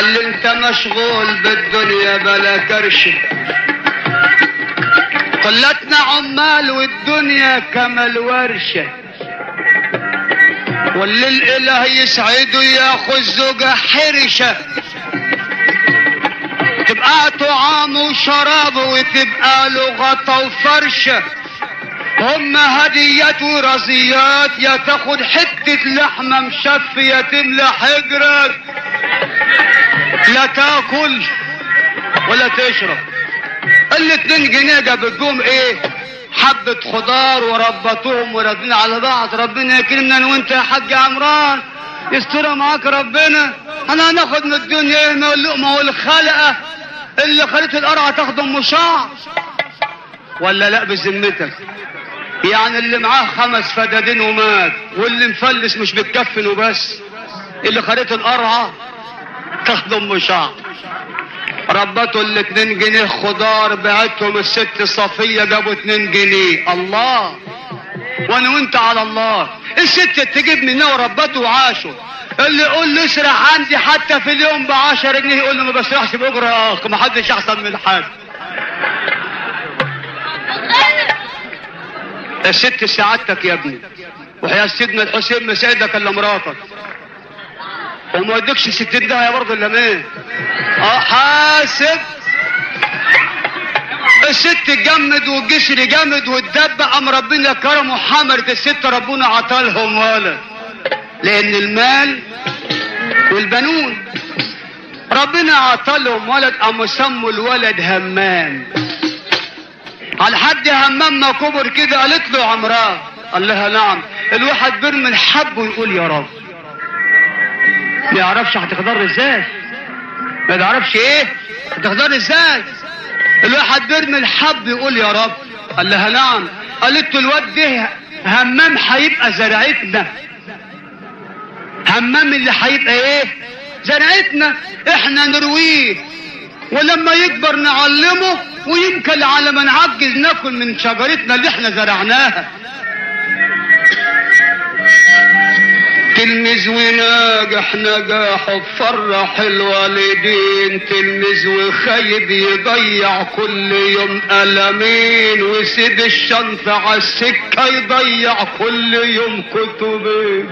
قال لي انت مشغول بالدنيا بلا كرشه قلتنا عمال والدنيا كما الورشة واللي الاله يسعده ياخذ زوجة حرشة تبقى طعام وشراب وتبقى له غطا وفرشة هم هديات ورزيات يا تاخد حتة لحمة مشفية تملى حجرك لا تاكل ولا تشرب الاتنين جنيه جابتهم ايه حبة خضار وربطوهم وراكبين على بعض ربنا يكرمنا انا وانت يا حاج عمران يسترها معاك ربنا انا هناخد من الدنيا ايه ما اللقمة والخلقة اللي خلت القرعة تاخد ام شعر ولا لا بذمتك يعني اللي معاه خمس فدادين ومات واللي مفلس مش بتكفن وبس اللي خلت القرعة تاخد ام شعر ربطوا الاتنين جنيه خضار بعتهم الست صفية جابوا اتنين جنيه الله وانا وانت على الله الست تجيب منها وربته وعاشوا اللي يقول لي اسرح عندي حتى في اليوم بعشر جنيه يقول له ما بسرحش بأجرة يا اخ ما حدش احسن من حد الست سعادتك يا ابني وحيا سيدنا الحسين ما سيدك الا مراتك وما يدكش ستين ده يا برضه الا مين اه حاسب الست جمد والجسر جامد والدب قام ربنا كرمه حمرت الست ربنا عطالهم ولد لان المال والبنون ربنا عطالهم ولد قاموا سموا الولد همام على حد همام ما كبر كده قالت له عمران قال لها نعم الواحد بيرمي الحب ويقول يا رب ما يعرفش هتقدر ازاي ما تعرفش ايه هتقدر ازاي الواحد بيرمي الحب يقول يا رب قال لها نعم قالت له الواد ده همام هيبقى زرعتنا همام اللي هيبقى ايه زرعتنا احنا نرويه ولما يكبر نعلمه ويمكن على ما نعجز ناكل من شجرتنا اللي احنا زرعناها تلميذ وناجح نجاح بفرح الوالدين تلميذ وخايب يضيع كل يوم ألمين ويسيب الشنطة على السكة يضيع كل يوم كتبين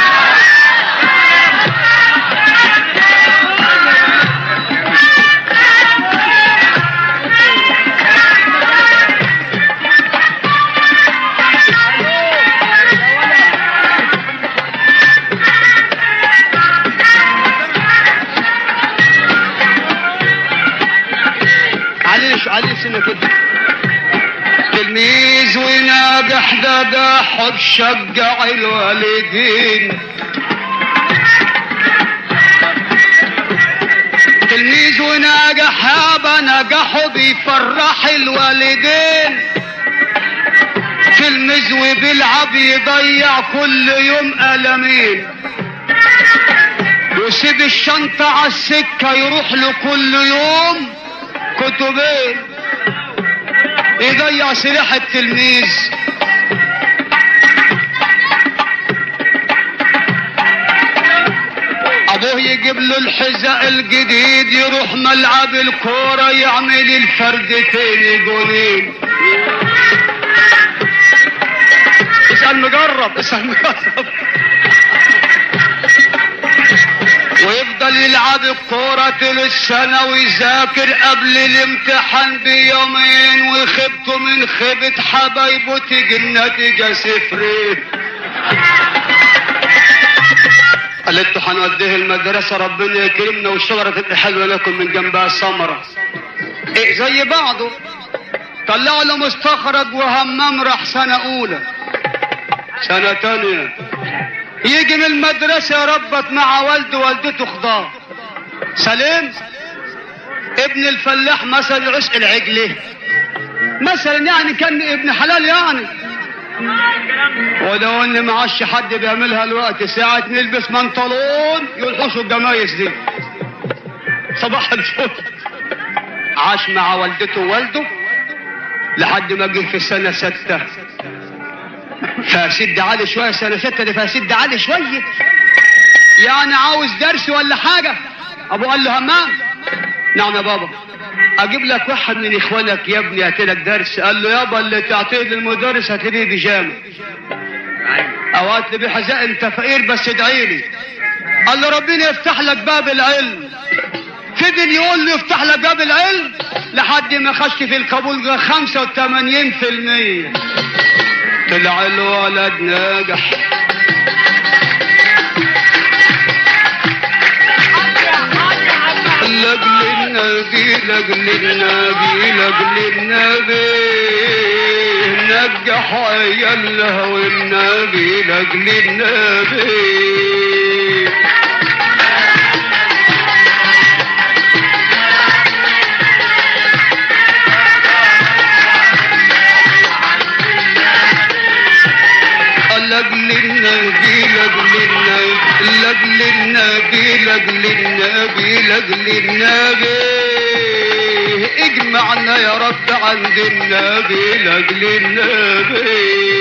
علي علي سنة كده تلميذ وناجح نجاح بشجع الوالدين تلميذ وناجح يابا نجحوا بيفرح الوالدين تلميذ وبيلعب يضيع كل يوم ألمين ويسيب الشنطة على السكة يروح له كل يوم كتبين يضيع سلاح التلميذ ابوه يجيب له الحذاء الجديد يروح ملعب الكوره يعمل الفردتين جولين اسال مجرب اسال مجرب ويفضل يلعب الكورة طول السنة ويذاكر قبل الامتحان بيومين وخبته من خيبة حبايبه تيجي النتيجة صفرين قالت له هنوديه المدرسة ربنا يكرمنا والشجرة تبقى حلوة لكم من جنبها ثمرة إيه زي بعضه طلعوا له مستخرج وهمام راح سنة أولى سنة تانية يجي من المدرسة يربط مع والده والدته خضار سليم ابن الفلاح مثلا عشق العجلة مثلا يعني كان ابن حلال يعني ولو ان ما عادش حد بيعملها الوقت ساعة نلبس منطلون يلحشوا الجمايس دي صباح الفل عاش مع والدته ووالده لحد ما جه في سنة ستة فسد عالي شوية سنة ستة دي فسد عالي شوية يعني عاوز درس ولا حاجة ابو قال له همام نعم يا بابا اجيب لك واحد من اخوانك يا ابني هات لك درس قال له يابا اللي تعطيه للمدرس هتلاقيه بيجامه او هات لي بحذاء انت فقير بس ادعي لي قال له ربنا يفتح لك باب العلم فضل يقول له يفتح لك باب العلم لحد ما خش في القبول 85% طلع الولد ناجح لاجل النبي لاجل النبي لاجل النبي نجح عيالها والنبي لاجل النبي لاجل النبي لاجل النبي لاجل النبي لاجل النبي لاجل النبي اجمعنا يا رب عند النبي لاجل النبي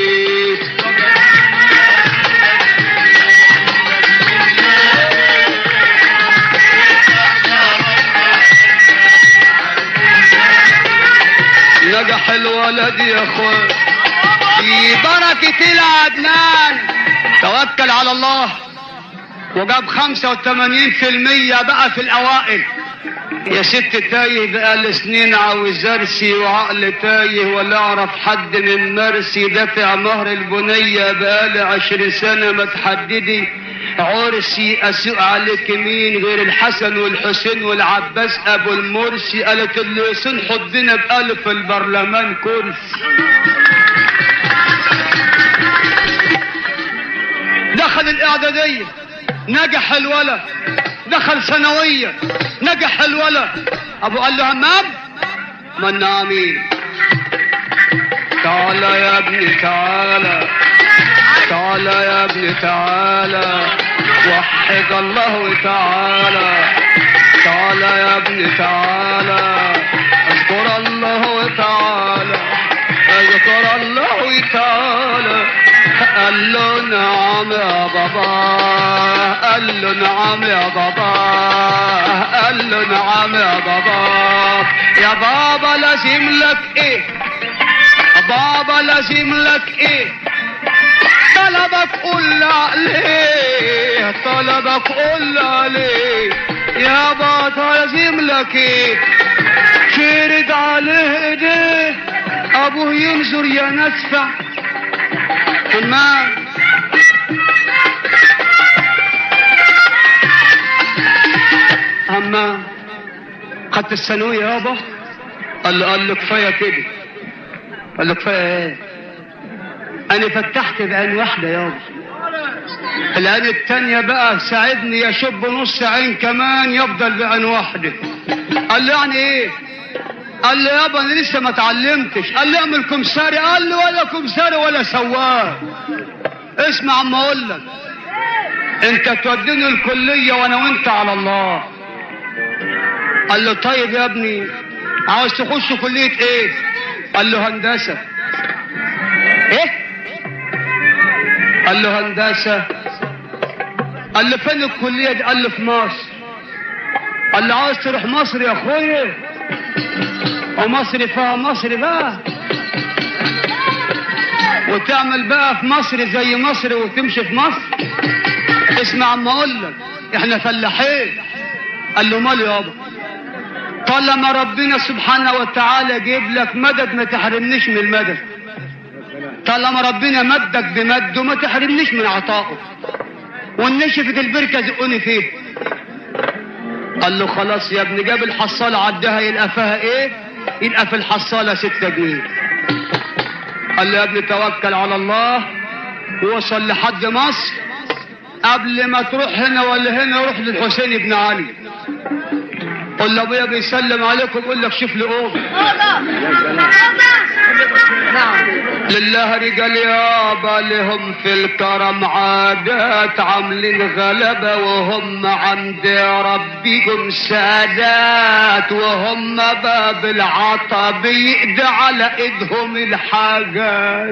نجح الولد يا اخوان في بركة العدنان توكل على الله وجاب 85% بقى في الأوائل يا ست تايه بقى سنين عاوز ارسي وعقل تايه ولا اعرف حد من مرسي دافع مهر البنية بقالي عشر سنة ما تحددي عرسي اسوق عليك مين غير الحسن والحسين والعباس ابو المرسي قالت اللي يصون حضنا بقاله في البرلمان كرسي دخل الاعدادية نجح الولد دخل ثانوية نجح الولد ابو قال له همام من امين تعالى يا ابني تعالى تعالى يا ابني تعالى وحد الله تعالى تعالى يا ابني تعالى اذكر الله تعالى اذكر الله تعالى قال له نعم يا بابا قال له نعم يا بابا قال له نعم يا بابا يا بابا لازم لك ايه بابا لازم لك ايه طلبك قول عليه طلبك قول عليه يا بابا لازم لك ايه فرد عليه ايديه ابوه ينظر يا نسفع همام همام خدت الثانوية يابا قال له قال له كفاية كده قال له كفاية ايه انا فتحت بعين واحدة يابا العين التانية بقى ساعدني يشب نص عين كمان يفضل بعين واحدة قال له يعني ايه قال له يابا انا لسه ما اتعلمتش قال له اعمل كمساري قال له ولا كمساري ولا سواق اسمع عم اقول لك انت توديني الكليه وانا وانت على الله قال له طيب يا ابني عاوز تخش كليه ايه قال له هندسه ايه قال له هندسه قال له فين الكليه دي قال له في مصر قال له عاوز تروح مصر يا اخويا ومصر فيها مصر بقى وتعمل بقى في مصر زي مصر وتمشي في مصر اسمع ما اقول لك احنا فلاحين قال له مال يابا طالما ربنا سبحانه وتعالى جيب لك مدد ما تحرمنيش من المدد طالما ربنا مدك بمده ما تحرمنيش من عطائه والنشفة البركة زقوني فيه قال له خلاص يا ابني جاب الحصالة عدها يلقى فيها ايه يلقى في الحصالة ستة جنيه قال له يا ابني توكل على الله ووصل لحد مصر قبل ما تروح هنا ولا هنا روح للحسين بن علي قول له ابويا بيسلم عليكم قول لك شوف لي اوضه لله رجال يابا لهم في الكرم عادات عاملين غلبة وهم عند ربكم سادات وهم باب العطا بيقضي على ايدهم الحاجات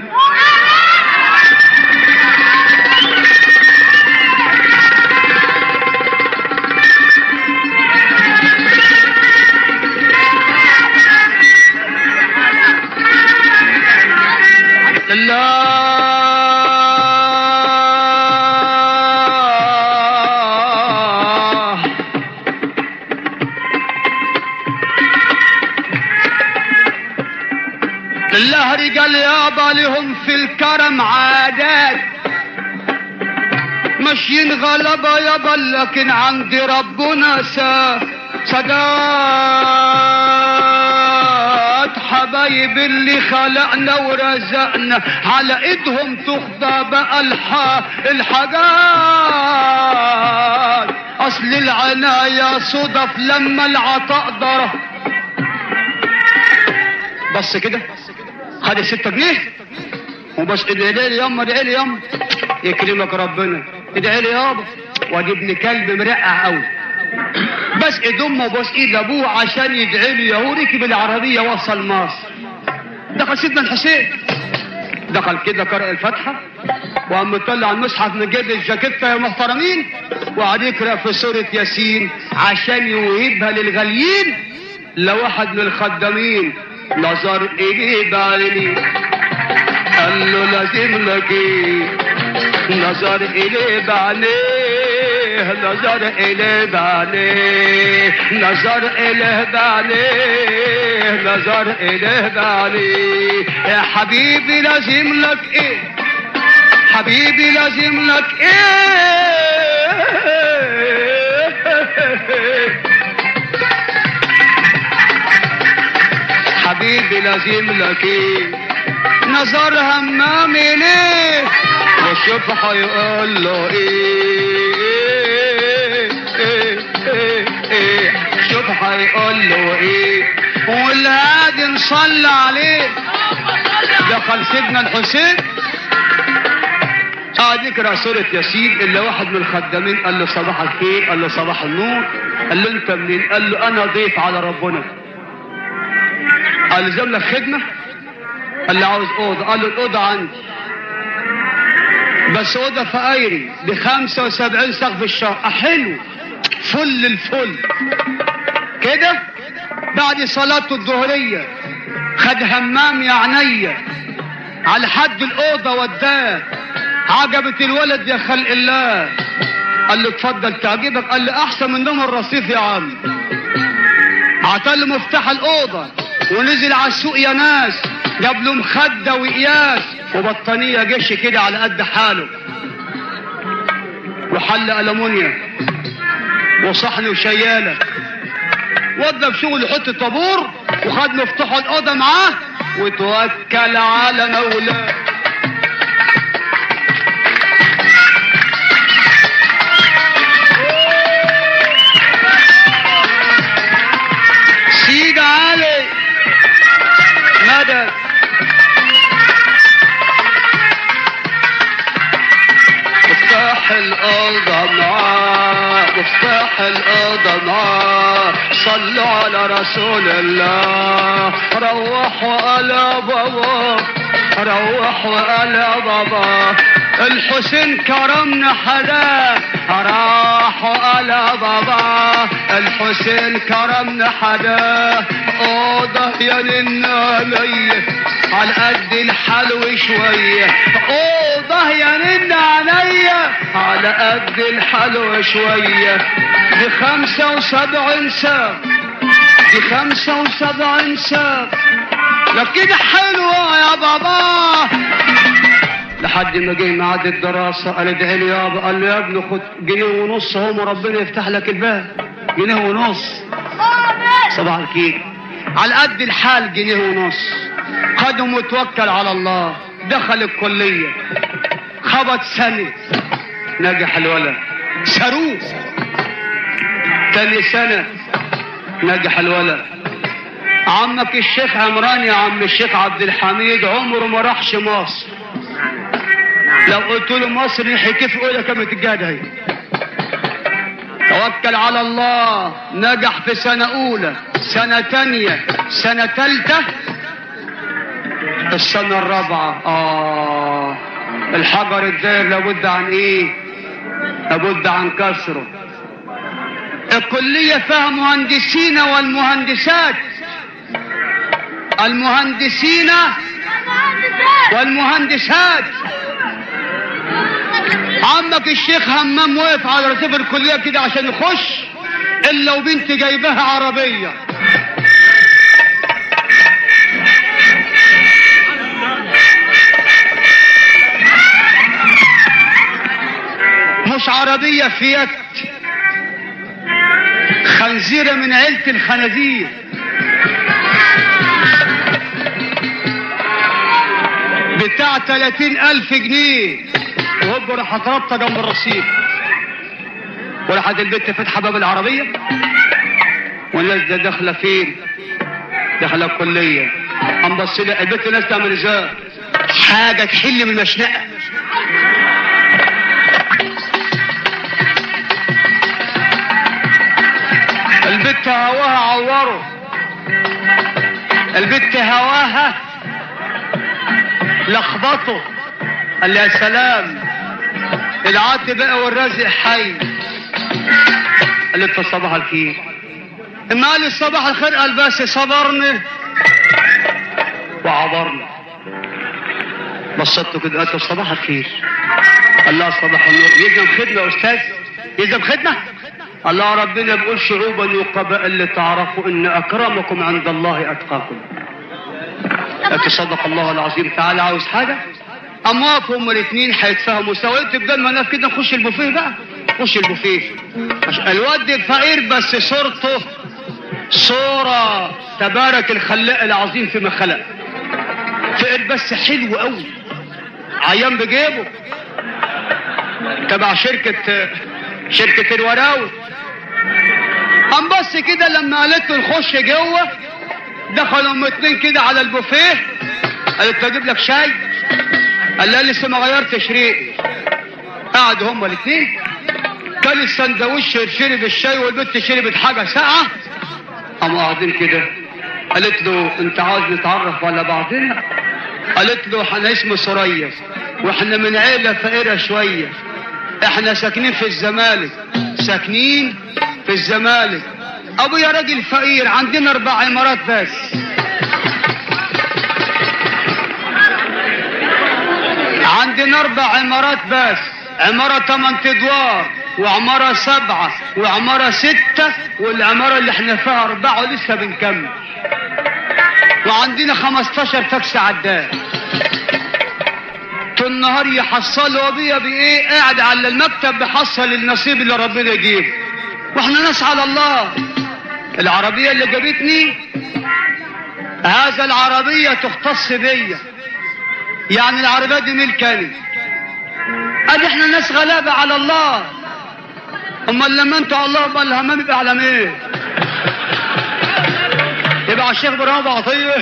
الهري قال يابا لهم في الكرم عادات ماشيين غلبة يابا لكن عند ربنا سا سداد حبايب اللي خلقنا ورزقنا على ايدهم تخضى بقى الح... الحاجات اصل العناية صدف لما العطاء ضرب بص كده خد الستة جنيه وبس ادعي لي ياما ادعي لي ياما يكرمك ربنا ادعي لي يابا وادي ابن كلب مرقع قوي بس ايد امه وبس ايد ابوه عشان يدعي له يهو ركب العربيه وصل مصر دخل سيدنا الحسين دخل كده قرأ الفاتحة وقام مطلع المصحف من جيب الجاكيتة يا محترمين وقعد يقرأ في سورة ياسين عشان يوهبها للغاليين لواحد من الخدامين نظر إليه بعيني قال له لازم لك إيه نظر إليه بعينيه نظر إليه بعينيه نظر إليه بعينيه نظر إليه بعينيه يا حبيبي لازم لك إيه حبيبي لازم لك إيه حبيبي لازم لك ايه نظر همامي ليه وشوف هيقول له ايه ايه ايه ايه شوف هيقول له ايه والهادي نصلى عليه دخل سيدنا الحسين قعد يقرا سوره ياسين اللي واحد من الخدامين قال له صباح الخير قال له صباح النور قال له انت منين قال له انا ضيف على ربنا قال لزم لك خدمة قال لي عاوز أوضة قال له الأوضة عندي بس أوضة فقايري بخمسة وسبعين سقف الشهر حلو فل الفل كده بعد صلاة الظهرية خد همام يا عينيا على حد الأوضة وداه عجبت الولد يا خلق الله قال له اتفضل تعجبك قال لي أحسن من نوم الرصيف يا عم عطاله مفتاح الأوضة ونزل على السوق يا ناس جاب له مخده وقياس وبطانيه جيش كده على قد حاله وحل المونيا وصحن وشياله وضى بشغل يحط طابور وخد مفتاح الاوضه معاه وتوكل على مولاه سيد علي مدد مفتاح الأوضة معاه مفتاح الأوضة معاه صلوا على رسول الله روح وقال يا بابا روح وقال يا بابا الحسين كرمنا حدا راح وقال يا بابا الحسين كرمنا حدا اوضه يا للنالية على قد الحلو شوية اوضه يا نن عليا على قد الحلو شوية دي خمسة وسبعين ساق دي خمسة وسبعين ساق لكن حلوة يا بابا لحد ما جه ميعاد الدراسة قال ادعي لي يابا قال له يا ابني خد جنيه ونص اهو ربنا يفتح لك الباب جنيه ونص صباح الخير على قد الحال جنيه ونص خده متوكل على الله دخل الكلية خبط سنة نجح الولد صاروخ تاني سنة نجح الولد عمك الشيخ عمران يا عم الشيخ عبد الحميد عمره ما راحش مصر لو قلت له مصر نحي كيف يقول لك متجاد هي توكل على الله نجح في سنة أولى سنة تانية سنة تالتة السنة الرابعة آه الحجر الداير لابد عن إيه؟ لابد عن كسره الكلية فيها مهندسين والمهندسات المهندسين والمهندسات عمك الشيخ همام واقف على رصيف الكلية كده عشان يخش الا وبنت جايباها عربية عربية فيات خنزيرة من عيلة الخنازير بتاع 30 ألف جنيه وهوب راحت رابطة جنب الرصيف وراحت البنت فاتحة باب العربية والناس ده داخلة فين؟ داخلة الكلية قام بص لها البنت ناس تعمل ازاي؟ حاجة تحل من المشنقة البت هواها عوره البت هواها لخبطه قال لي يا سلام العاد بقى والرازق حي قال لي صباح الخير اما قال لي صباح الخير قال بس صبرني وعبرنا بصته كده قالت صباح الخير قال لها صباح النور يلزم خدمه يا استاذ يلزم خدمه الله ربنا بيقول شعوبا وقبائل لتعرفوا ان اكرمكم عند الله اتقاكم لكن صدق الله العظيم تعالى عاوز حاجه امواف هم الاثنين هيتفاهموا سوا انت بدل ما نقف كده نخش البوفيه بقى خش البوفيه الواد فقير بس صورته صورة تبارك الخلاق العظيم فيما خلق فقير بس حلو قوي عيان بجيبه تبع شركة شركة الوراوي قام بص كده لما قالت له نخش جوه دخلوا هم اتنين كده على البوفيه قالت له اجيب لك شاي قال لها لسه ما غيرتش ريقي قعدوا هما الاثنين كان السندوتش شرب الشاي والبنت شربت حاجه ساقعه قاموا قاعدين كده قالت له انت عاوز نتعرف على بعضنا قالت له انا اسمي سوريا واحنا من عيله فقيره شويه احنا ساكنين في الزمالك ساكنين في الزمالك ابويا راجل فقير عندنا اربع عمارات بس عندنا اربع عمارات بس عمارة تمن ادوار وعمارة سبعة وعمارة ستة والعمارة اللي احنا فيها اربعة ولسه بنكمل وعندنا خمستاشر تاكسي عداد طول النهار يحصلوا ابويا بايه قاعد على المكتب بحصل النصيب اللي ربنا يجيبه واحنا ناس على الله العربية اللي جابتني هذا العربية تختص بيا يعني العربية دي ملكني ادي احنا ناس غلابة على الله امال لما انتوا على الله امال الهمام يبقى على مين يبقى على الشيخ ابراهيم عطيه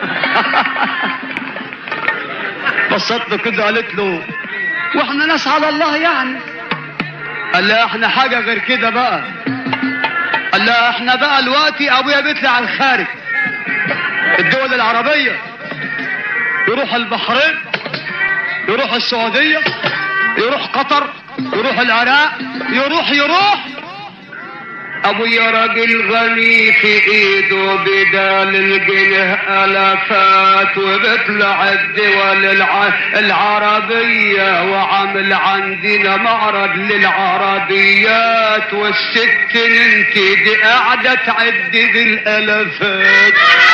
بصت له كده قالت له واحنا ناس على الله يعني قال لا احنا حاجة غير كده بقى قال لا احنا بقى دلوقتي ابويا بيطلع على الخارج الدول العربية يروح البحرين يروح السعودية يروح قطر يروح العراق يروح يروح ابويا راجل غني في ايده بدال الجنيه الافات وبيطلع الدول الع... العربية وعامل عندنا معرض للعربيات والست انت دي قاعدة تعد بالالافات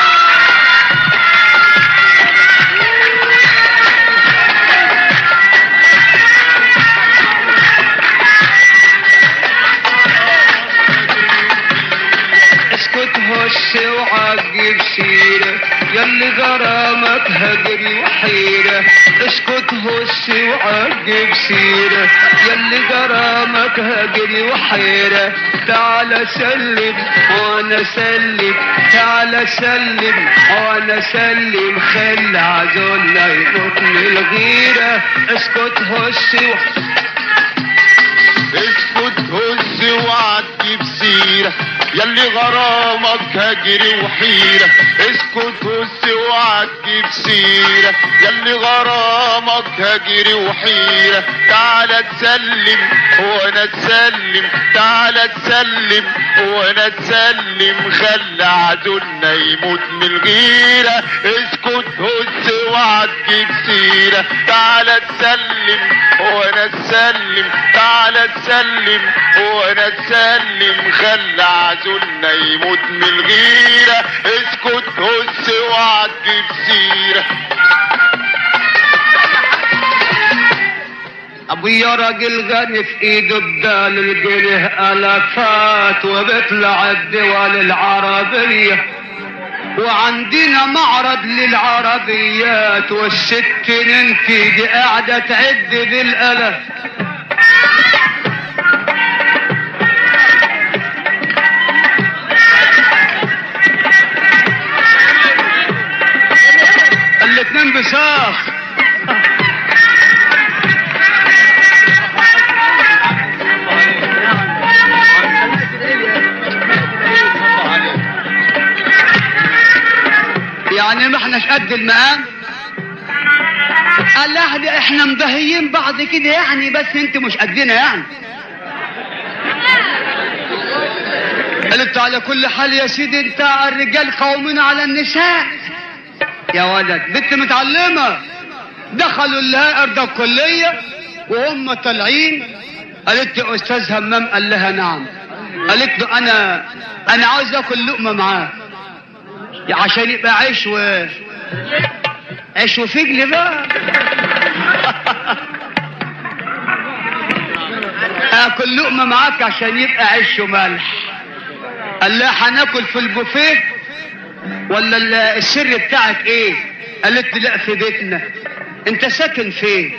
اسكت هش وعجب سيرة يلي غرامك هجري وحيرة اسكت هش وعجب سيرة يلي غرامك هجري وحيرة تعال سلم وانا سلم تعال سلم وانا سلم خلي عزولنا يموت من الغيرة اسكت هش وعجب اسكت هز وعدي بسيرة يلي غرامك هجري وحيرة اسكت هز وعدي بسيرة يلي غرامك هجري وحيرة تعالى تسلم وانا تسلم تعالى تسلم وانا تسلم خلى عدولنا يموت من الغيرة اسكت هز وعدي بسيرة تعالى تسلم وانا تسلم تعالى تسلم وانا تسلم خلى عزولنا يموت من الغيرة اسكت هس وعدي بسيرة ابويا راجل غني في ايده بدال الجنيه الافات وبيطلع الدول العربيه وعندنا معرض للعربيات والست ننتي دي قاعده تعد بالالاف الاتنين بساخ يعني ما احناش قد المقام قال لا ده احنا مبهيين بعض كده يعني بس انت مش قدنا يعني قالت على كل حال يا سيدي انت الرجال قومين على النساء يا ولد بنت متعلمة دخلوا اللائر ده الكلية وهم طالعين قالت لي استاذ همام قال لها نعم قالت له انا انا عاوز اكل لقمة معاه عشان يبقى عيش و عيش وفجل بقى اكل لقمة معاك عشان يبقى عيش وملح قال لها هناكل في البوفيه ولا ال- السر بتاعك ايه قالت لي لا في بيتنا انت ساكن فين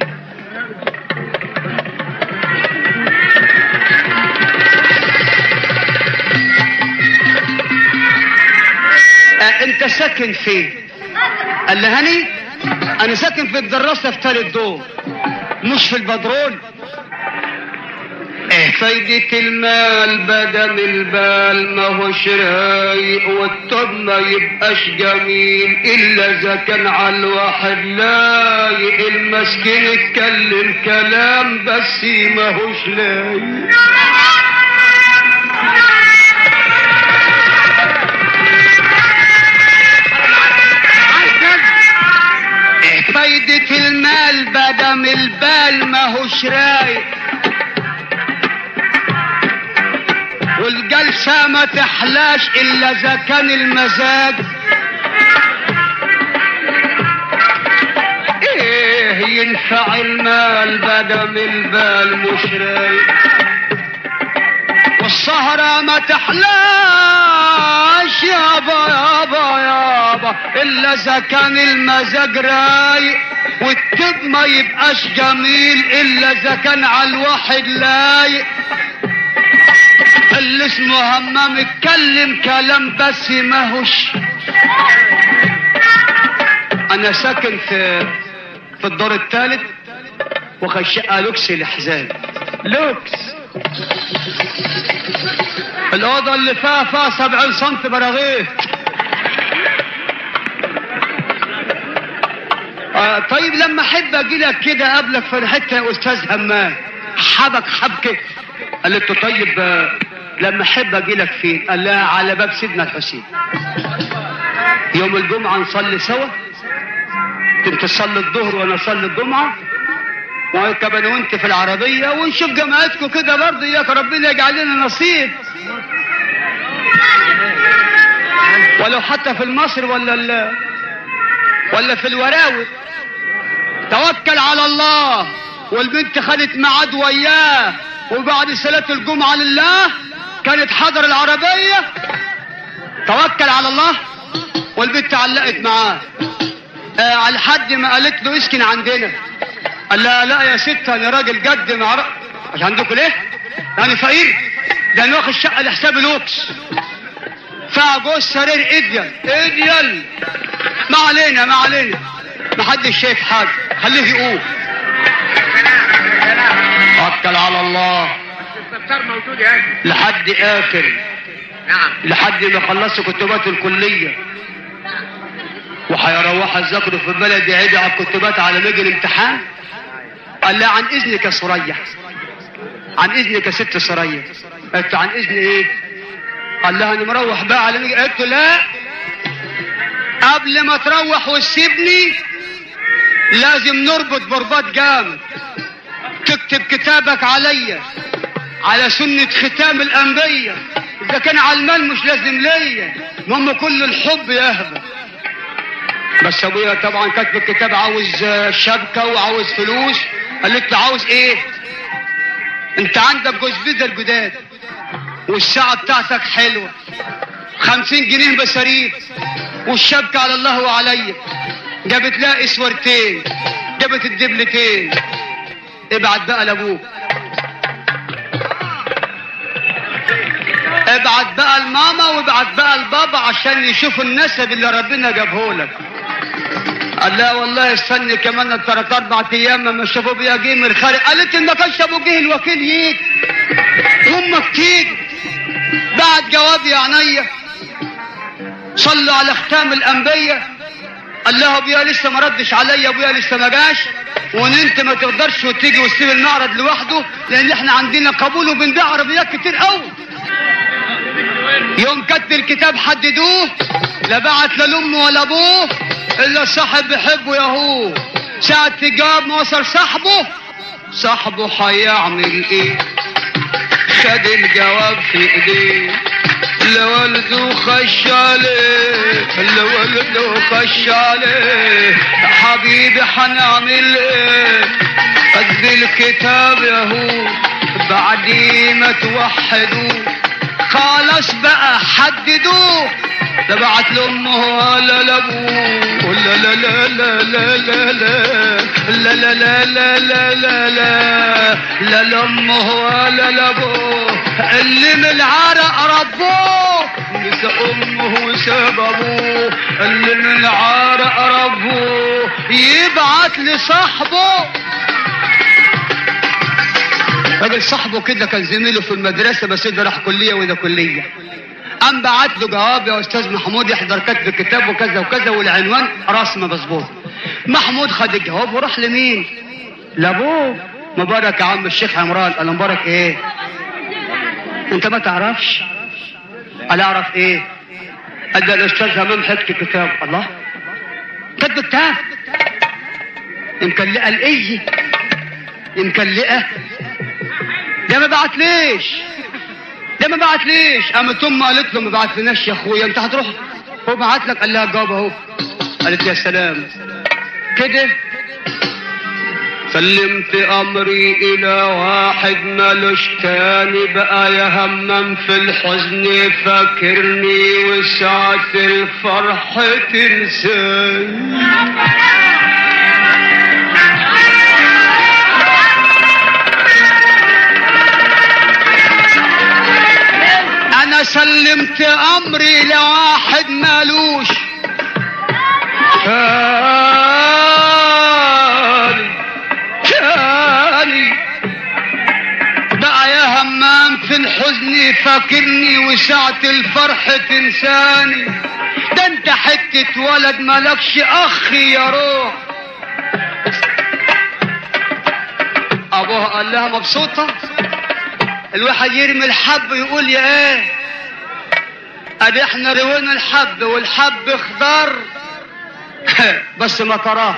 آه انت ساكن فين قال لي هني انا ساكن في الدراسة في تالت دور مش في البدرون ايه فايدة المال بدل البال ما هوش رايق والطب ما يبقاش جميل الا اذا كان على الواحد لايق المسكين اتكلم كلام بس ما هوش لايق إيه فايدة المال بدم البال ما هوش رايق والجلسة ما تحلاش إلا إذا كان المزاج إيه ينفع المال بدم البال مش رايق والسهرة ما تحلاش يابا يابا يابا إلا إذا كان المزاج رايق والتب ما يبقاش جميل إلا إذا كان على الواحد لايق اللي اسمه همام اتكلم كلام بس ما هوش انا ساكن في في الدور الثالث واخد شقه لوكس الاحزان لوكس الاوضه اللي فيها فيها 70 سم براغيث آه طيب لما احب اجي لك كده اقابلك في الحته يا استاذ همام حبك حبكه قالت له طيب آه، لما احب اجي لك فين قال لها على باب سيدنا الحسين يوم الجمعه نصلي سوا انت تصلي الظهر وانا اصلي الجمعه واركب انا وانت في العربيه ونشوف جماعتكم كده برضه اياك ربنا يجعل لنا نصيب ولو حتى في المصر ولا ال... ولا في الوراوي توكل على الله والبنت خدت ميعاد وياه وبعد صلاة الجمعة لله كانت حضر العربية توكل على الله والبنت علقت معاه آه على حد ما قالت له اسكن عندنا قال لها لا يا ست انا راجل جد ما اعرف مش عندكم ليه؟ يعني فقير ده انا واخد شقه لحساب الوكس فيها جوز سرير اديل اديل ما علينا ما علينا ما حدش شايف حاجه خليه يقوم توكل على الله الستار موجود يا اخي لحد اخر نعم لحد ما خلصوا كتبات الكليه وهيروحوا يذاكروا في البلد يعيدوا على الكتبات على ما يجي الامتحان قال لها عن اذنك يا سرية عن اذنك يا ست سرية قالت له عن اذن ايه قال لها انا مروح بقى على ما يجي قالت له لا قبل ما تروح وتسيبني لازم نربط برباط جامد تكتب كتابك عليا على سنة ختام الأنبياء إذا كان على المال مش لازم ليا المهم كل الحب يهبى بس أبويا طبعا كاتب الكتاب عاوز آه، شبكة وعاوز فلوس قالت له عاوز ايه انت عندك جوز بيزا الجداد والساعة بتاعتك حلوة خمسين جنيه مصاريف والشبكة على الله وعليا جابت لها اسورتين جابت الدبلتين ابعت بقى لابوك ابعت بقى لماما وابعت بقى لبابا عشان يشوفوا النسب اللي ربنا جابهولك قال لا والله استني كمان ثلاث اربع ايام ما شافوا بيها جه من الخارج قالت ان ما كانش ابو جه الوكيل يجي امك تيجي بعت جواب يا عينيا صلوا على ختام الانبياء قال لها ابويا لسه ما ردش عليا ابويا لسه ما جاش وان انت ما تقدرش وتيجي وتسيب المعرض لوحده لان احنا عندنا قبول وبنبيع عربيات كتير قوي يوم كتب الكتاب حددوه لا بعت لا لامه ولا ابوه الا صاحب بيحبه يا هو ساعة الجواب ما وصل صاحبه صاحبه هيعمل ايه خد الجواب في ايديه لا والده خش عليه لا والده خش عليه حبيبي هنعمل ايه قد الكتاب يا هو بعد ما توحدوه خلاص بقى حددوه لا بعت لامه ولا لابوه لا لا لا لا لا لا لا لا لا لا لا لا لا لا لا لامه ولا لابوه اللي من العرق ربوه نسى امه وساب ابوه اللي من العرق ربوه يبعت لصاحبه راجل صاحبه كده كان زميله في المدرسة بس ده راح كلية وده كلية قام بعت له جواب يا استاذ محمود يحضر كتب كتاب وكذا وكذا والعنوان رسمة مظبوط محمود خد الجواب وراح لمين لابوه مبارك يا عم الشيخ عمران قال له مبارك ايه انت ما تعرفش قال اعرف ايه قال ده الاستاذ همام حكي كتاب الله كتب كتاب يمكن لقى الايه يمكن لقى ده ما بعت ليش ده ما بعت ليش قامت امه قالت له ما بعت لناش يا اخويا انت هتروح هو بعت لك قال لها جواب اهو قالت يا سلام كده سلمت امري الى واحد مالوش تاني بقى يا همم في الحزن فاكرني وساعة الفرح تنساني انا سلمت امري لواحد مالوش كاني كاني بقى يا همام في الحزن فاكرني وساعة الفرح تنساني ده انت حتة ولد مالكش اخ يا روح ابوها قال لها مبسوطة الواحد يرمي الحب يقول يا ايه ادي احنا روينا الحب والحب خضر بس ما تراهش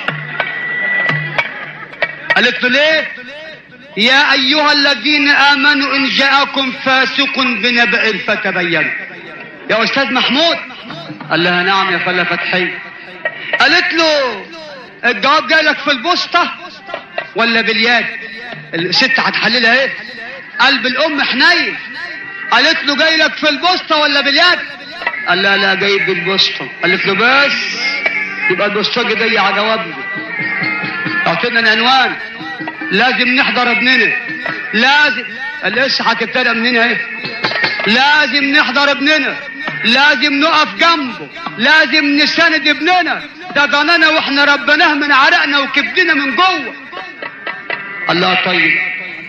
قالت له ليه يا ايها الذين امنوا ان جاءكم فاسق بنبأ فتبينوا يا استاذ محمود قال لها نعم يا خالة فتحي قالت له الجواب جاي لك في البوسطة ولا باليد الست هتحللها ايه قلب الام حنين قالت له جاي لك في البوسطة ولا باليد قال لا لا جاي بالبوسطة قالت له بس يبقى البوسطة جاية على جوابنا اعطينا العنوان لازم نحضر ابننا لازم لسه هتبتدى منين اهي لازم نحضر ابننا لازم نقف جنبه لازم نساند ابننا ده ضنانا واحنا ربناه من عرقنا وكبدنا من جوه الله طيب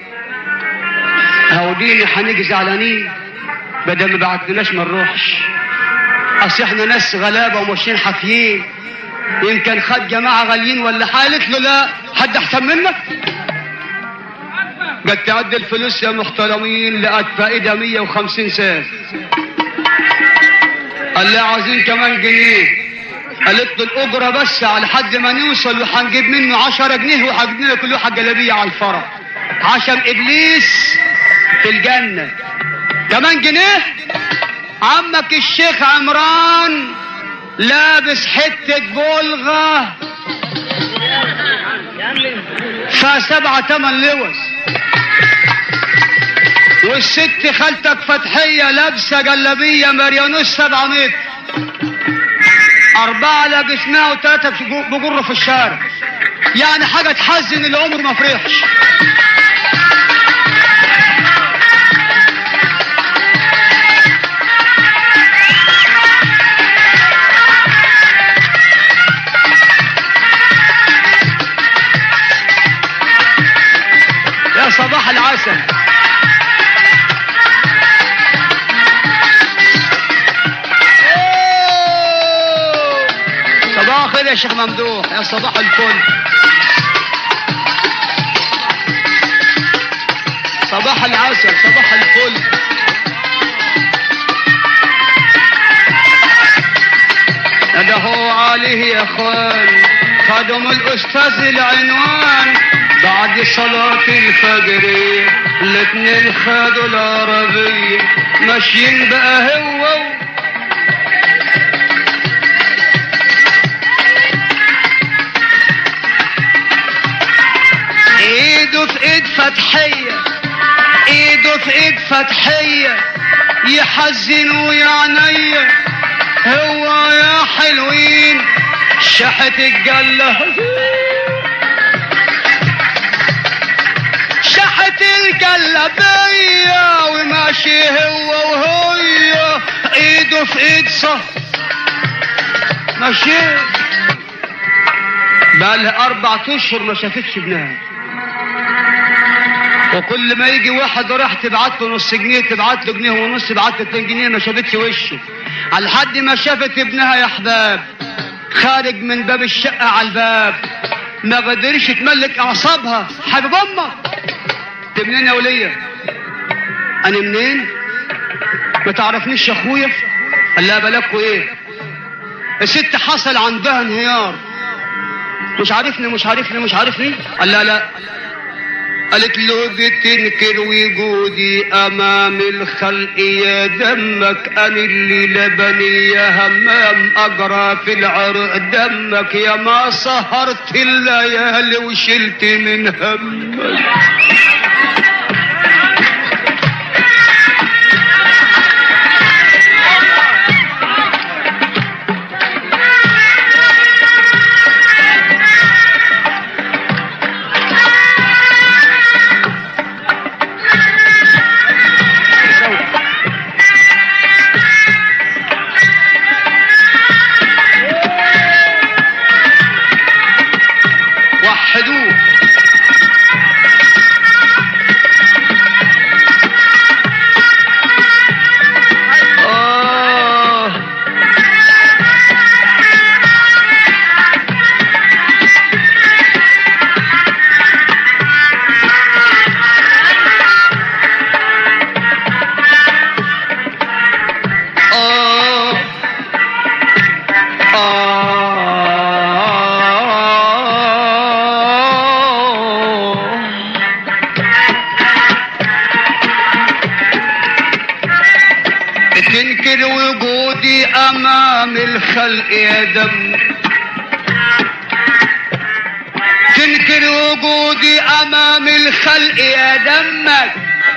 هوديني هنيجي زعلانين بدل ما بعتناش ما نروحش اصل احنا ناس غلابه وماشيين حافيين يمكن خد جماعه غاليين ولا حالت له لا حد احسن منك قد تعد الفلوس يا محترمين لقت فائده 150 سنه قال لي عايزين كمان جنيه قالت له الاجره بس على حد ما نوصل وهنجيب منه 10 جنيه وهجيب لنا كل واحد جلابيه على الفرح عشان ابليس في الجنة كمان جنيه عمك الشيخ عمران لابس حتة بلغة فيها سبعة تمن لوز والست خالتك فتحية لابسة جلابية مريانوس سبعة متر أربعة لابسناها وثلاثة بجر في الشارع يعني حاجة تحزن العمر ما فرحش يا صباح العسل أوه. صباح الخير يا شيخ ممدوح يا صباح الفل صباح العسل صباح الفل ده هو عليه يا اخوان خدم الاستاذ العنوان بعد صلاة الفجر الاتنين خدوا العربية ماشيين بقى هو ايده في ايد فتحية ايده في ايد فتحية يحزنوا يا عينيا هو يا حلوين شحت الجلة شحت الجلابية وماشي هو وهي ايده في ايد صف ماشي بقالها اربع اشهر ما شافتش ابنها وكل ما يجي واحد راح تبعت له نص جنيه تبعت له جنيه ونص تبعت له 2 جنيه ما شافتش وشه على لحد ما شافت ابنها يا احباب خارج من باب الشقه على الباب ما قدرش تملك اعصابها حبيب امك انت منين يا وليه انا منين ما تعرفنيش يا اخويا قال لها بلاكوا ايه الست حصل عندها انهيار مش عارفني مش عارفني مش عارفني قال لا لا قالت له بتنكر وجودي امام الخلق يا دمك انا اللي لبني يا همام اجرى في العرق دمك يا ما سهرت الليالي وشلت من همك وحدوه آه آه آه تنكر وجودي امام الخلق يا دم تنكر وجودي امام الخلق يا دمك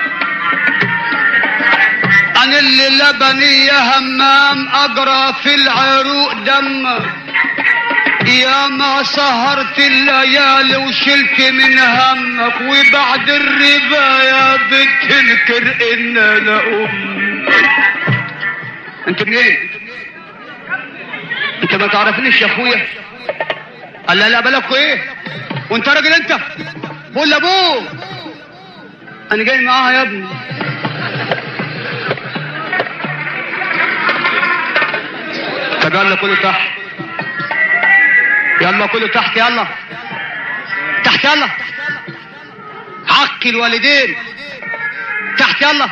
انا اللي لبني يا همام اجرى في العروق دمك يا ما سهرت الليالي وشلت من همك وبعد الربا يا بتنكر ان انا امك انت منين انت ما تعرفنيش يا اخويا قال لا لا بالك ايه وانت راجل انت بقول لابوه انا جاي معاها يا ابني فقال له كله تحت يلا كله تحت يلا تحت يلا حق الوالدين تحت يلا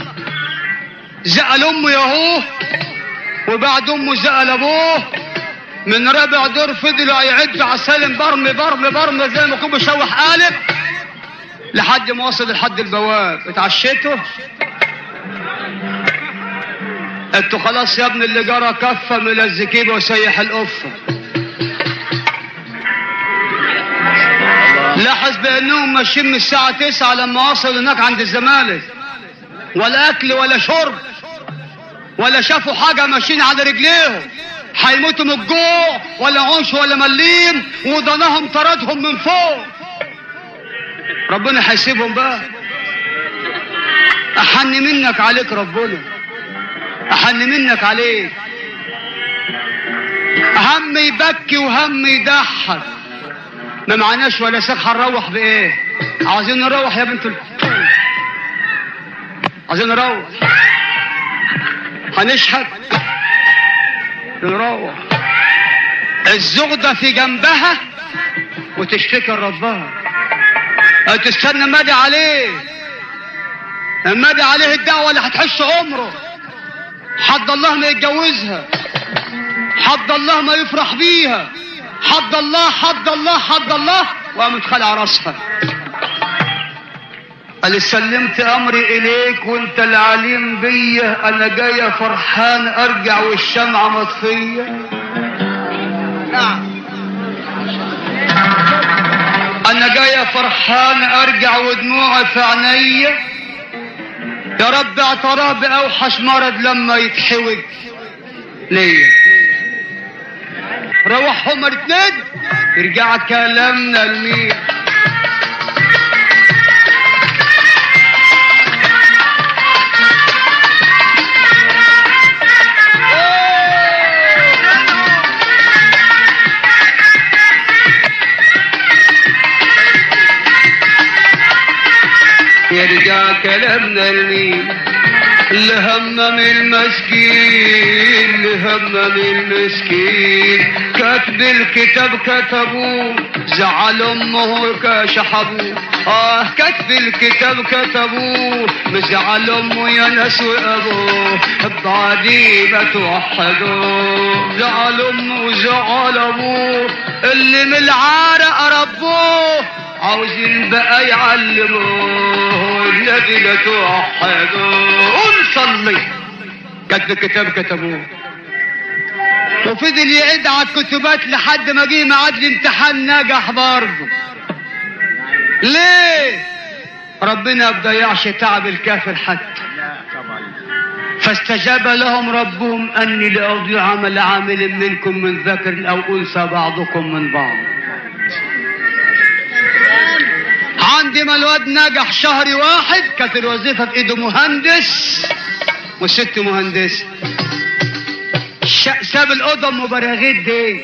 زقل امه ياهو وبعد امه زقل ابوه من رابع دور فضلوا يعد على سالم برم برم برم زي ما يكون بيشوح قالب لحد ما وصل لحد البواب اتعشيته انتوا خلاص يا ابن اللي جرى كفه من الزكيبه وسيح القفه لاحظ بانهم ماشيين من الساعة 9 لما وصلوا هناك عند الزمالك ولا اكل ولا شرب ولا شافوا حاجة ماشيين على رجليهم هيموتوا من الجوع ولا عنش ولا مليم وضناهم طردهم من فوق ربنا هيسيبهم بقى احن منك عليك ربنا احن منك عليك هم يبكي وهم يضحك ما معناش ولا ساق هنروح بايه عاوزين نروح يا بنت ال... عاوزين نروح هنشهد نروح الزغدة في جنبها وتشتكي لربها أو تستنى مادي عليه مادي عليه الدعوة اللي هتحش عمره حد الله ما يتجوزها حد الله ما يفرح بيها حد الله حد الله حد الله وقامت خلع راسها قال سلمت امري اليك وانت العليم بيا انا جايه فرحان ارجع والشمعه مطفيه نعم انا جايه فرحان ارجع ودموعي في عينيا يا رب اعتراه باوحش مرض لما يتحوج ليا روح هما الاثنين يرجع كلامنا لمين يرجع كلامنا لمين اللي همم المسكين اللي همم المسكين كاتب الكتاب كتبوه زعل امه كاشح ابوه اه كاتب الكتاب كتبوه مزعل امه يا ناس وابوه بعدي ما توحدوه زعل امه وزعل ابوه اللي من العرق ربوه عاوزين بقى يعلموه النبي لا توحدوه صلي كتب كتاب كتبوه وفضل يعد على الكتبات لحد ما جه ميعاد الامتحان نجح برضه ليه ربنا ما بضيعش تعب الكافر حتى فاستجاب لهم ربهم اني لاضيع عمل عامل منكم من ذكر او انثى بعضكم من بعض عندي ما الواد نجح شهر واحد كانت الوظيفه في ايده مهندس والست مهندسه ش- ساب الاوضه ام براغيث دي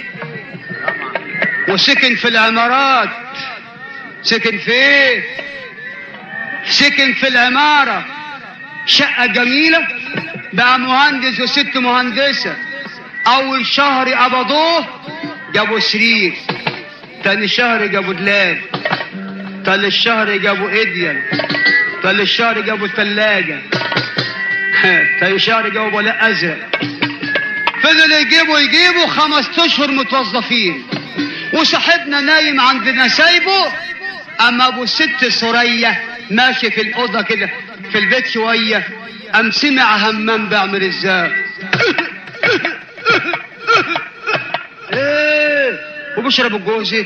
وسكن في العمارات سكن في ايه سكن في العماره شقه جميله بقى مهندس وست مهندسه اول شهر قبضوه جابوا سرير تاني شهر جابوا دلاب تالت شهر جابوا اديل تالت شهر جابوا ثلاجه تاني شهر جابوا بلاء ازرق فضل يجيبوا يجيبوا خمس اشهر متوظفين وصاحبنا نايم عندنا سايبه اما ابو الست سورية ماشي في الاوضه كده في البيت شويه ام سمع همام بيعمل ازاي ايه وبيشرب الجوزه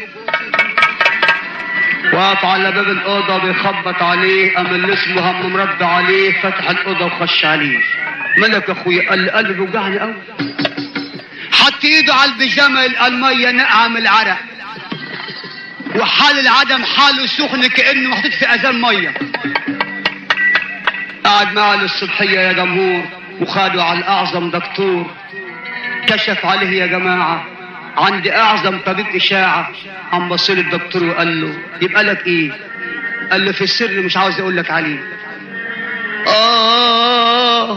واقف على باب الاوضه بيخبط عليه قام اللي اسمه هم مرد عليه فتح الاوضه وخش عليه ملك اخويا قال لي قلبي بيوجعني قوي حط ايده على البيجامه الميه نقع من العرق وحال العدم حاله سخن كانه محطوط في اذان ميه قعد معاه للصبحيه يا جمهور وخدوا على الاعظم دكتور كشف عليه يا جماعه عندي اعظم طبيب اشاعه قام بص له الدكتور وقال له يبقى لك ايه قال له في السر مش عاوز اقول لك عليه اه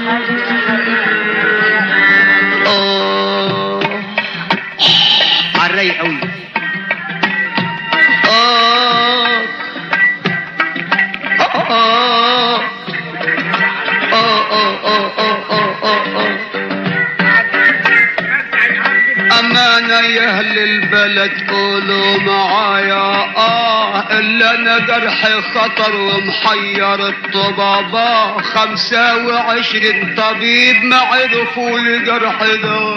اه على الرايق قوي اه اه اه اه اه اه اه اه اه أمانة يا أهل البلد قولوا معايا آه إلا أنا جرحي خطر ومحير الطبابة خمسة وعشرين طبيب ما عرفوا الجرح ده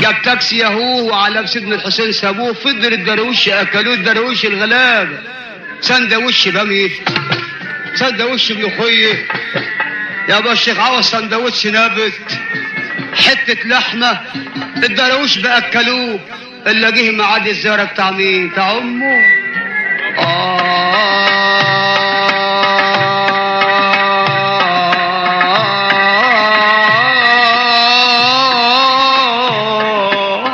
جاب تاكسي ياهو وعلى سيدنا الحسين سابوه فضل الدرويش اكلوه الدرويش الغلابه سندوتش بمي سندوتش بيخوي يا ابو الشيخ عوض سندوتش نابت حته لحمه الدرويش باكلوه اللي جه معاد الزياره بتاع مين بتاع امه آه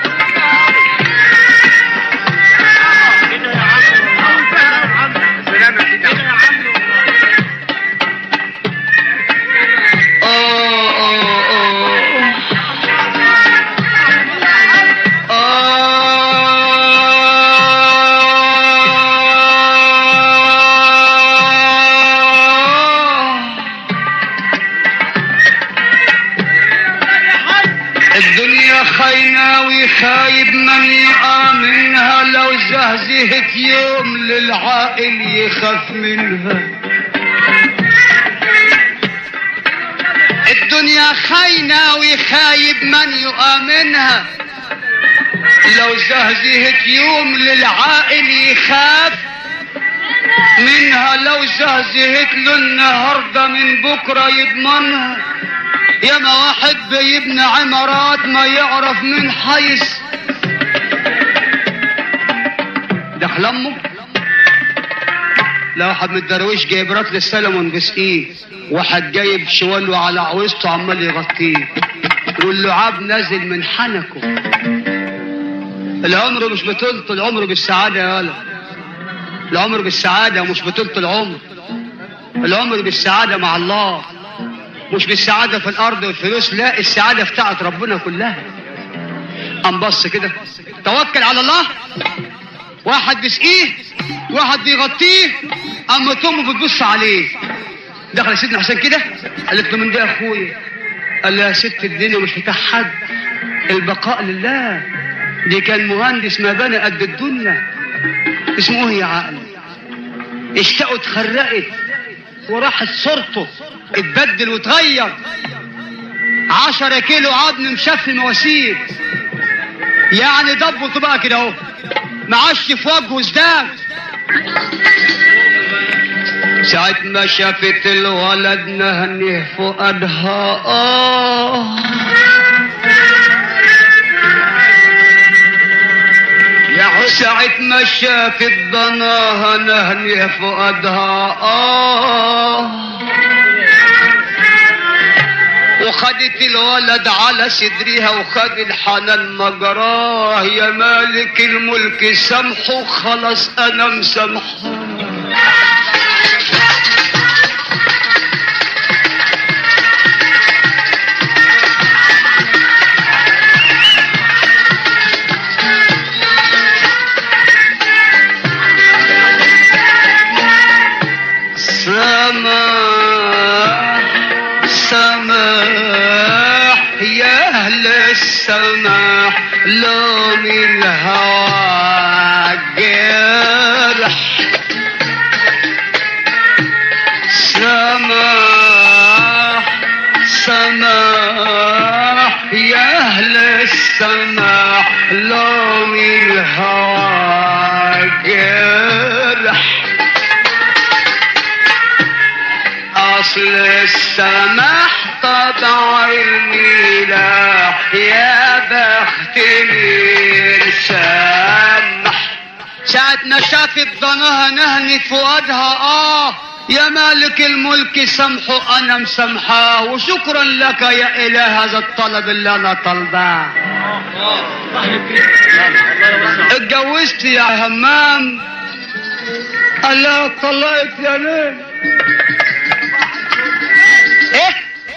كده يا عم سلام كده يا عم الدنيا خاينة خايب من يآمنها لو زهزهت يوم للعائل يخاف منها الدنيا خاينة وخايب من يؤمنها لو زهزهت يوم للعائل يخاف منها لو زهزهت له النهارده من بكره يضمنها ياما واحد بيبني عمارات ما يعرف من حيث دخل امه لا واحد من الدرويش جايب راتل السلمون بسقيه واحد جايب شواله على عويسته عمال يغطيه يقول له عاب نازل من حنكه العمر مش بطولة العمر بالسعادة يا ولد العمر بالسعادة ومش بطولة العمر العمر بالسعادة مع الله مش بالسعادة في الأرض والفلوس لا السعادة بتاعت ربنا كلها قام بص كده توكل على الله واحد بيسقيه واحد بيغطيه اما امه بتبص عليه دخل سيدنا حسين كده قالت له من ده يا اخويا قال له يا ست الدنيا مش بتاع حد البقاء لله دي كان مهندس ما بنى قد الدنيا اسمه ايه يا عقل اشتقوا اتخرقت وراحت صورته اتبدل واتغير عشرة كيلو عظم مشف مواسير يعني ضبط بقى كده اهو معاش في وجهه ازداد ساعة ما شافت الولد نهنه فؤادها آه يا ساعة ما شافت ضناها نهنه فؤادها آه وخدت الولد على صدرها وخد الحنان مجراه يا مالك الملك سامحه خلاص انا مسامحه سماح سماح يا اهل السماح لوم الهوى جرح سماح سماح يا اهل السماح لوم الهوى جرح اصل السماح طبع الملاح يا بخت مين سمح ساعة ما شافت ضناها نهنت فؤادها اه يا مالك الملك سامحه انا مسامحاه وشكرا لك يا اله هذا الطلب اللي انا طلباه اتجوزت يا همام قال لها اتطلقت يا ليل ايه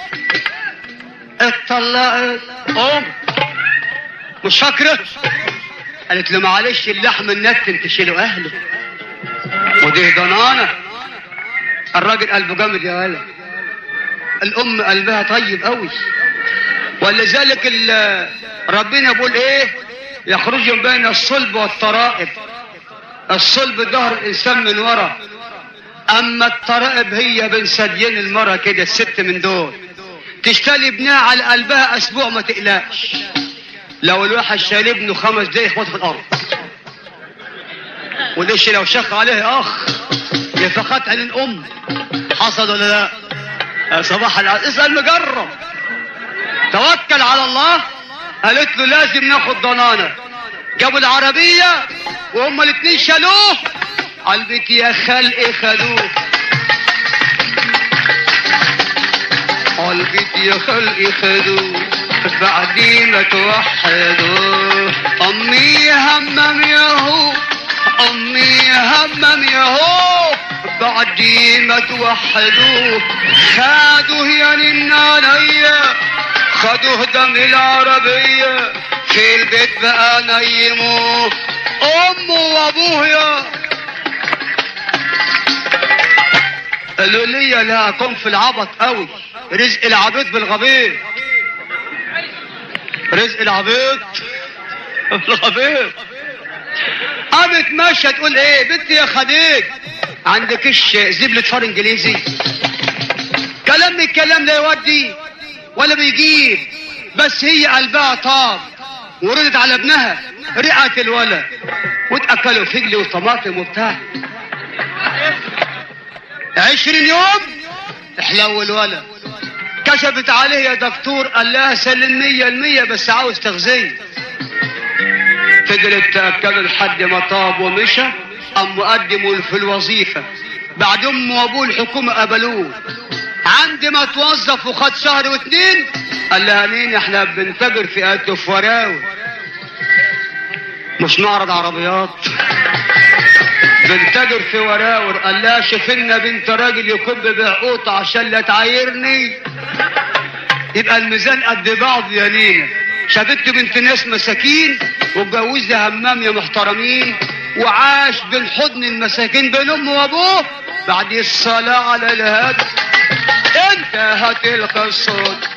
اتطلقت ام مش فاكره قالت له معلش اللحم النتن تشيله اهله ودي ضنانه الراجل قلبه جامد يا ولد الام قلبها طيب قوي ولذلك ال- ربنا بيقول ايه يخرج بين الصلب والترائب الصلب ظهر الانسان من ورا اما الترائب هي بين ثديين المرة كده الست من دول تشتري ابنها على قلبها اسبوع ما تقلقش لو الواحد شايل ابنه خمس دقايق يخبطه في الارض وليش لو شق عليه اخ يفقت عن الام حصل ولا لا يا صباح العسل اسال مجرب توكل على الله قالت له لازم ناخد ضنانه جابوا العربيه وهما الاتنين شالوه قلبك يا خلق خدوه قلبك يا خلق خدوه بعدين ما توحدوه امي همم ياهو امي همم ياهو بعدين ما توحدوه خدوه يا ننانية خدوه دم العربية في البيت بقى نيموه امه وابوه يا قالوا لي لا اكون في العبط قوي رزق العبيط بالغبيط رزق العبيط بالغبيط قامت ماشيه تقول ايه بنتي يا خديج عندكش زبلة فار انجليزي كلام من الكلام لا يودي ولا بيجيب بس هي قلبها طاب وردت على ابنها رئت الولد واتأكلوا فجل وطماطم وبتاع عشرين يوم احلو الولد كشفت عليه يا دكتور قال لها سلم مية المية بس عاوز تغذية فضلت تأكله لحد ما طاب ومشى قام مقدمه في الوظيفة بعد امه وابوه الحكومة قبلوه عند ما توظف وخد شهر واتنين قال لها مين احنا بنتاجر في قد في وراوي مش معرض عربيات بنتاجر في وراور قال لها شوف لنا بنت راجل يكب بعقوط عشان لا تعايرني يبقى الميزان قد بعض يا نينا شافت بنت ناس مساكين واتجوزها همام يا محترمين وعاش بين حضن المساكين بين امه وابوه بعد الصلاة على الهدى انتهت القصة